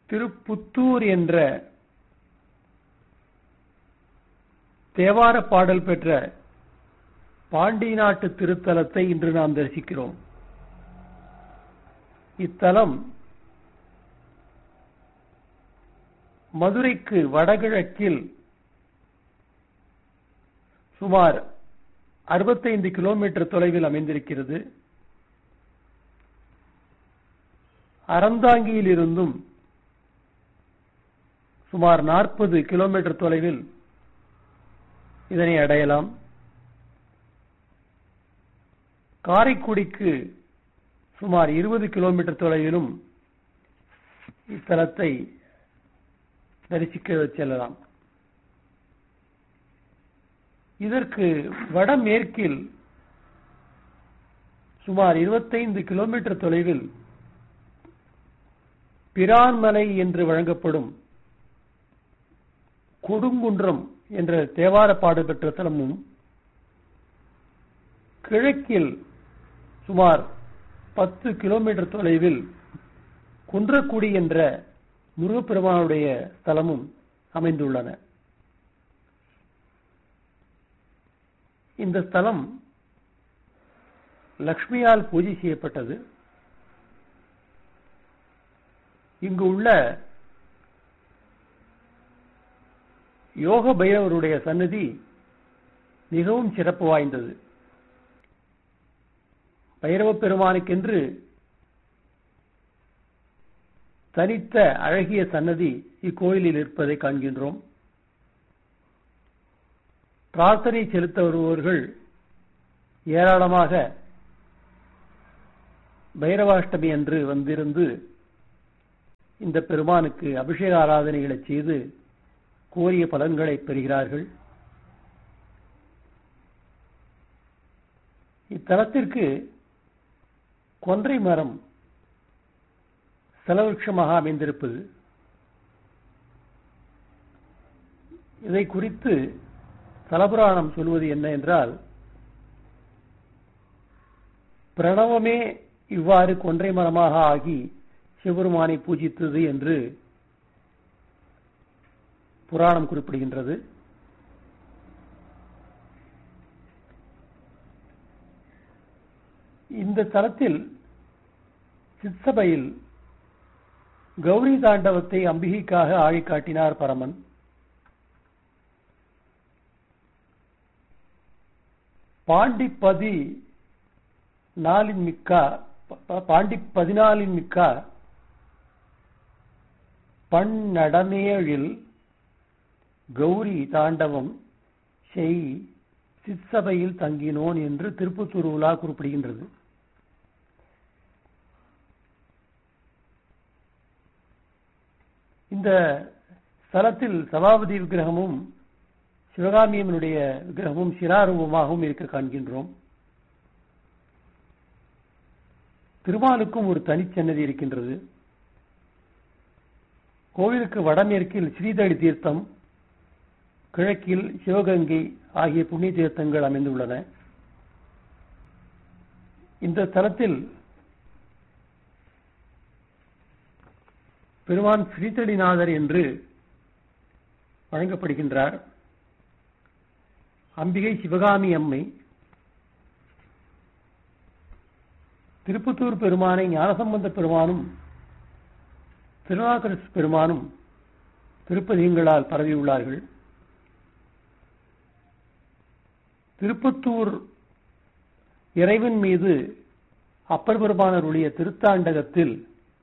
திருப்புத்தூர் என்ற தேவார பாடல் பெற்ற பாண்டி நாட்டு திருத்தலத்தை இன்று நாம் தரிசிக்கிறோம் இத்தலம் மதுரைக்கு வடகிழக்கில் சுமார் அறுபத்தைந்து கிலோமீட்டர் தொலைவில் அமைந்திருக்கிறது அறந்தாங்கியில் இருந்தும் சுமார் நாற்பது கிலோமீட்டர் தொலைவில் இதனை அடையலாம் காரைக்குடிக்கு சுமார் இருபது கிலோமீட்டர் தொலைவிலும் இத்தலத்தை தரிசிக்க செல்லலாம் இதற்கு வடமேற்கில் சுமார் இருபத்தைந்து கிலோமீட்டர் தொலைவில் பிரான்மலை என்று வழங்கப்படும் கொடுங்குன்றம் என்ற தேவார பாடு பெற்ற தலமும் கிழக்கில் சுமார் பத்து கிலோமீட்டர் தொலைவில் குன்றக்குடி என்ற முருகப்பெருமானுடைய தலமும் அமைந்துள்ளன இந்த ஸ்தலம் லக்ஷ்மியால் பூஜை செய்யப்பட்டது இங்கு உள்ள யோக பைரவருடைய சன்னதி மிகவும் சிறப்பு வாய்ந்தது பைரவ பெருமானுக்கென்று தனித்த அழகிய சன்னதி இக்கோயிலில் இருப்பதை காண்கின்றோம் பிரார்த்தனை செலுத்த வருபவர்கள் ஏராளமாக பைரவாஷ்டமி அன்று வந்திருந்து இந்த பெருமானுக்கு அபிஷேக ஆராதனைகளை செய்து கோரிய பலன்களை பெறுகிறார்கள் இத்தலத்திற்கு கொன்றை மரம் செலவிருஷமாக அமைந்திருப்பது இதை குறித்து தலபுராணம் சொல்வது என்ன என்றால் பிரணவமே இவ்வாறு கொன்றை மரமாக ஆகி சிவபெருமானை பூஜித்தது என்று புராணம் குறிப்பிடுகின்றது இந்த தலத்தில் சிற்சபையில் கௌரி தாண்டவத்தை அம்பிகைக்காக ஆழி காட்டினார் பரமன் பாண்டிப்பதி நாளின் மிக்கா பாண்டி பதினாலின் மிக்கா பன்னடமேழில் கௌரி தாண்டவம் செய் சிற்சபையில் தங்கினோன் என்று திருப்பத்தூர் உலா குறிப்பிடுகின்றது இந்த ஸ்தலத்தில் சபாபதி விக்கிரகமும் சிவகாமியம்மனுடைய விக்கிரகமும் சிராரூபமாகவும் இருக்க காண்கின்றோம் திருமாலுக்கும் ஒரு தனிச்சன்னதி இருக்கின்றது கோவிலுக்கு வடமேற்கில் ஸ்ரீதளி தீர்த்தம் கிழக்கில் சிவகங்கை ஆகிய புண்ணிய தீர்த்தங்கள் அமைந்துள்ளன இந்த தலத்தில் பெருமான் ஸ்ரீதளிநாதர் என்று வழங்கப்படுகின்றார் அம்பிகை சிவகாமி அம்மை திருப்பத்தூர் பெருமானை ஞானசம்பந்த பெருமானும் திருநாகரசு பெருமானும் திருப்பதிகங்களால் பரவியுள்ளார்கள் திருப்பத்தூர் இறைவன் மீது அப்பர் பெருமானருடைய திருத்தாண்டகத்தில்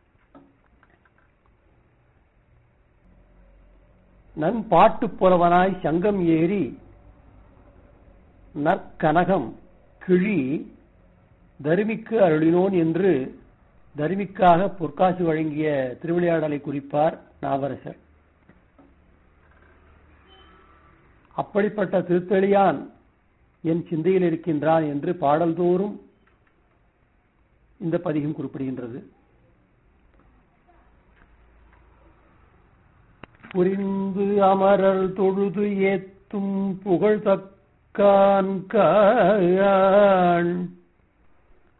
நன்பாட்டு புலவனாய் சங்கம் ஏறி நற்கனகம் கிழி தருமிக்கு அருளினோன் என்று தருமிக்காக பொற்காசு வழங்கிய திருவிளையாடலை குறிப்பார் நாவரசர் அப்படிப்பட்ட திருத்தெளியான் என் சிந்தையில் இருக்கின்றான் என்று பாடல்தோறும் இந்த பதிகம் குறிப்பிடுகின்றது புரிந்து அமரர் தொழுது ஏத்தும் புகழ் தக்கான்